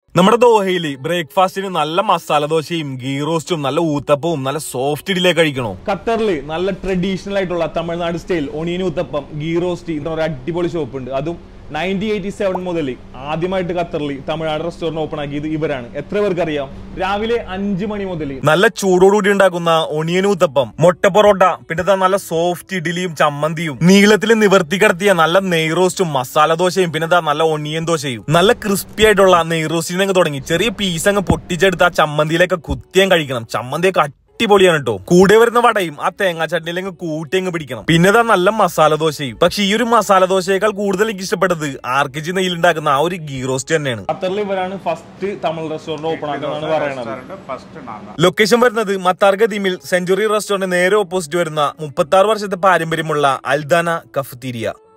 നമ്മുടെ ദോഹയില് ബ്രേക്ക്ഫാസ്റ്റിന് നല്ല മസാല ദോശയും ഗീ റോസ്റ്റും നല്ല ഊത്തപ്പവും നല്ല സോഫ്റ്റ് ഇഡിലേക്ക് കഴിക്കണോ ഖത്തറിൽ നല്ല ട്രഡീഷണൽ ആയിട്ടുള്ള Tamil Nadu style onion uttapam ghee roast ഇത്ര ഒരു അടിപൊളി ഷോപ്പ് ഉണ്ട് അതും നയൻറ്റീൻ എയ്റ്റി സെവൻ മുതൽ ആദ്യമായിട്ട് ഖത്തറിൽ തമിഴ്നാട് റെസ്റ്റോറന്റ് ഓപ്പൺ ആക്കിയത് ഇവരാണ് എത്ര പേർക്ക് അറിയാം രാവിലെ അഞ്ചു മണി മുതൽ നല്ല ചൂടോടുകൂടി ഉണ്ടാക്കുന്ന ഒണിയൻ ഊത്തപ്പം മുട്ട പൊറോട്ട പിന്നെ ദാ നല്ല സോഫ്റ്റ് ഇഡ്ഡലിയും ചമ്മന്തിയും നീളത്തിൽ നിവർത്തി കിടത്തിയ നല്ല നെയ് റോസ്റ്റും മസാല ദോശയും പിന്നെ ദാ നല്ല ഒണിയൻ ദോശയും നല്ല ക്രിസ്പി ആയിട്ടുള്ള നെയ് റോസ്റ്റിനെ അങ്ങ് തുടങ്ങി ചെറിയ പീസ് അങ്ങ് പൊട്ടിച്ചെടുത്ത് ആ ചമ്മന്തിയിലൊക്കെ കുത്തിയാൻ കഴിക്കണം ചമ്മന്തിയൊക്കെ അടിപൊളിയാണ് കേട്ടോ കൂടെ വരുന്ന വടയും ആ തേങ്ങാ ചട്നിയിലെങ്കിൽ കൂട്ടി അങ്ങ് പിടിക്കണം പിന്നെ ദാ നല്ല മസാല ദോശയും പക്ഷെ ഈ ഒരു മസാല ദോശയേക്കാൾ കൂടുതൽ എനിക്ക് ഇഷ്ടപ്പെട്ടത് ആർക്കിജി നെയ്യിലുണ്ടാക്കുന്ന ആ ഒരു ഗീ റോസ്റ്റ് തന്നെയാണ് ഖത്തറിൽ ഇവരാണ് ഫസ്റ്റ് തമിഴ് റെസ്റ്റോറന്റ് ഓപ്പൺ ആക്കുന്നതാണ് പറയുന്നത് ഫസ്റ്റ് നാണ് ലൊക്കേഷൻ വരുന്നത് മത്താർഗ ദീമിൽ സെഞ്ചുറി റെസ്റ്റോറന്റ് നേരെ ഓപ്പോസിറ്റ് വരുന്ന മുപ്പത്തി ആറ് വർഷത്തെ പാരമ്പര്യമുള്ള അൽദാന കഫ്തീരിയ